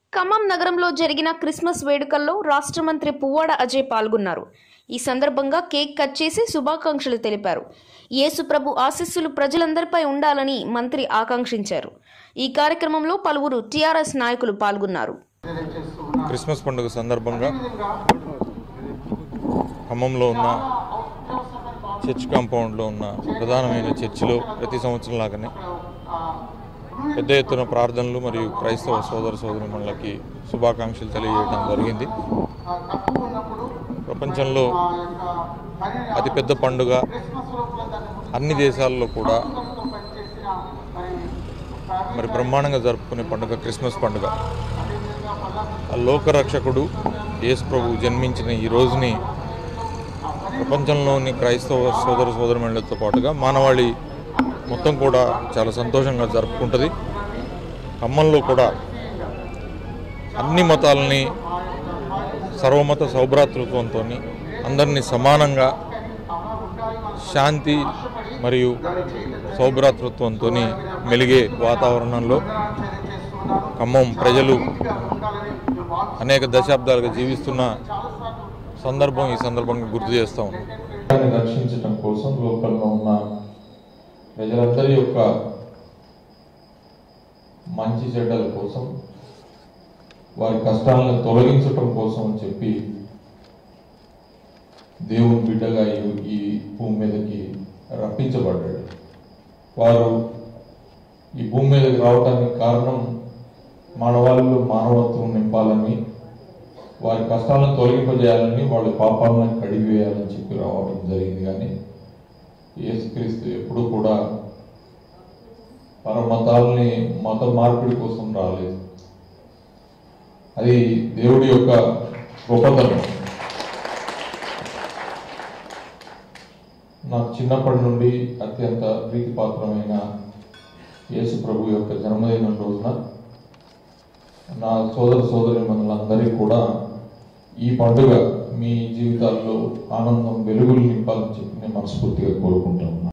ఖమ్మం నగరంలో జరిగిన క్రిస్మస్ వేడుకల్లో రాష్ట్ర మంత్రి పువ్వాడ అజయ్ పాల్గొన్నారు ఈ సందర్భంగా కేక్ కట్ చేసి శుభాకాంక్షలు తెలిపారు యేసు ప్రభు ఆశీస్సులు ప్రజలందరిపై ఉండాలని మంత్రి ఆకాంక్షించారు ఈ కార్యక్రమంలో పలువురు టీఆర్ఎస్ నాయకులు పాల్గొన్నారు క్రిస్మస్ పండుగ సందర్భంగా ఖమ్మంలో ఉన్న చర్చ్ కాంపౌండ్లో ఉన్న ప్రధానమైన చర్చిలో ప్రతి సంవత్సరం లాగానే పెద్ద ఎత్తున ప్రార్థనలు మరియు క్రైస్తవ సోదర సోదరిమణులకి శుభాకాంక్షలు తెలియజేయడం జరిగింది ప్రపంచంలో అతిపెద్ద పండుగ అన్ని దేశాల్లో కూడా మరి బ్రహ్మాండంగా జరుపుకునే పండుగ క్రిస్మస్ పండుగ ఆ లోకరక్షకుడు యేసు ప్రభు జన్మించిన ఈ రోజుని ప్రపంచంలోని క్రైస్తవ సోదర సోదరుమణులతో పాటుగా మానవాళి మొత్తం కూడా చాలా సంతోషంగా జరుపుకుంటుంది ఖమ్మంలో కూడా అన్ని మతాలని సర్వమత సౌభ్రాతృత్వంతో అందరినీ సమానంగా శాంతి మరియు సౌభ్రాతృత్వంతో మెలిగే వాతావరణంలో ఖమ్మం ప్రజలు అనేక దశాబ్దాలుగా జీవిస్తున్న సందర్భం ఈ సందర్భంగా గుర్తు చేస్తూ ఉన్నాం దేశాన్ని రక్షించటం కోసం లోకల్లో ఉన్న ప్రజలందరి యొక్క మంచి చెడ్డల కోసం వారి కష్టాలను తొలగించటం కోసం అని చెప్పి దేవుని బిడ్డగా ఈ- ఈ భూమి మీదకి రప్పించబడ్డాడు వారు ఈ భూమి మీదకి రావడానికి కారణం మానవాళిలో మానవత్వం నింపాలని వారి కష్టాలను తొలగింపజేయాలని వాళ్ళ పాపాలను కడిగివేయాలని చెప్పి రావడం జరిగింది కానీ యేసుక్రీస్తు ఎప్పుడు కూడా పరమతాలని మత మార్పిడి కోసం రాలేదు అది దేవుడి యొక్క గొప్పతనం నాకు చిన్నప్పటి నుండి అత్యంత ప్రీతిపాత్రమైన యేసు ప్రభు యొక్క జన్మదినం రోజున నా సోదర సోదరి మనులందరికీ కూడా ఈ పండుగ మీ జీవితాల్లో ఆనందం వెలుగులు నింపాలని చెప్పి నేను మనస్ఫూర్తిగా కోరుకుంటున్నాను